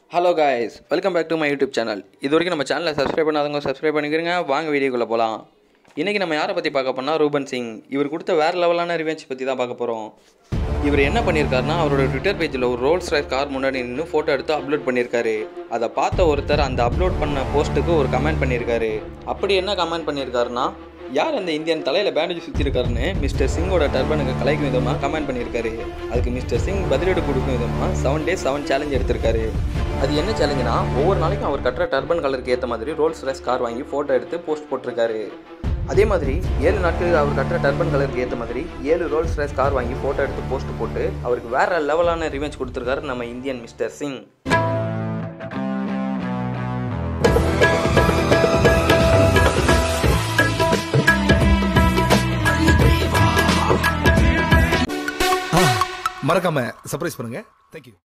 hello guys welcome back to my YouTube channel இது வரைக்கும் நம்ம சேனலை சப்ஸ்கிரைப் பண்ணாதவங்க சப்ஸ்கிரைப் பண்ணிக்கிறங்க வாங்க வீடியோக்குள்ளே போகலாம் இன்றைக்கி நம்ம யாரை பற்றி பார்க்க போனால் ரூபன் சிங் இவர் கொடுத்த வேறு லெவலான ரிவெஞ்ச் பற்றி தான் பார்க்க போகிறோம் இவர் என்ன பண்ணியிருக்காருன்னா அவரோட ட்விட்டர் பேஜில் ஒரு ரோல்ஸ் ராய்ஸ் கார் முன்னாடி நின்று ஃபோட்டோ எடுத்து அப்லோட் பண்ணியிருக்காரு அதை பார்த்த ஒருத்தர் அந்த அப்லோட் பண்ண போஸ்ட்டுக்கு ஒரு கமெண்ட் பண்ணியிருக்காரு அப்படி என்ன கமெண்ட் பண்ணியிருக்காருன்னா யார் அந்த இந்தியன் தலையில் பேண்டேஜ் சுற்றிருக்காருன்னு மிஸ்டர் சிங்கோட டர்பனுக்கு கலைக்கும் விதமாக கமெண்ட் பண்ணியிருக்காரு அதுக்கு மிஸ்டர் சிங் பதிலீடு கொடுக்கும் விதமாக செவன் டேஸ் செவன் சேலஞ்ச் எடுத்திருக்காரு அது என்ன சேலஞ்சுனா ஒவ்வொரு நாளைக்கும் அவர் கட்டுற டர்பன் கலருக்கு ஏற்ற மாதிரி ரோல்ஸ் ரைஸ் கார் வாங்கி ஃபோட்டோ எடுத்து போஸ்ட் போட்டிருக்காரு அதே மாதிரி ஏழு நாட்கள் அவர் கட்டுற டர்பன் கலருக்கு ஏற்ற மாதிரி ஏழு ரோல்ஸ் ரைஸ் கார் வாங்கி ஃபோட்டோ எடுத்து போஸ்ட் போட்டு அவருக்கு வேற லெவலான ரிவெஞ்ச் கொடுத்துருக்காரு நம்ம இந்தியன் மிஸ்டர் சிங் மறக்காம சர்ப்ரைஸ் பண்ணுங்க தேங்க்யூ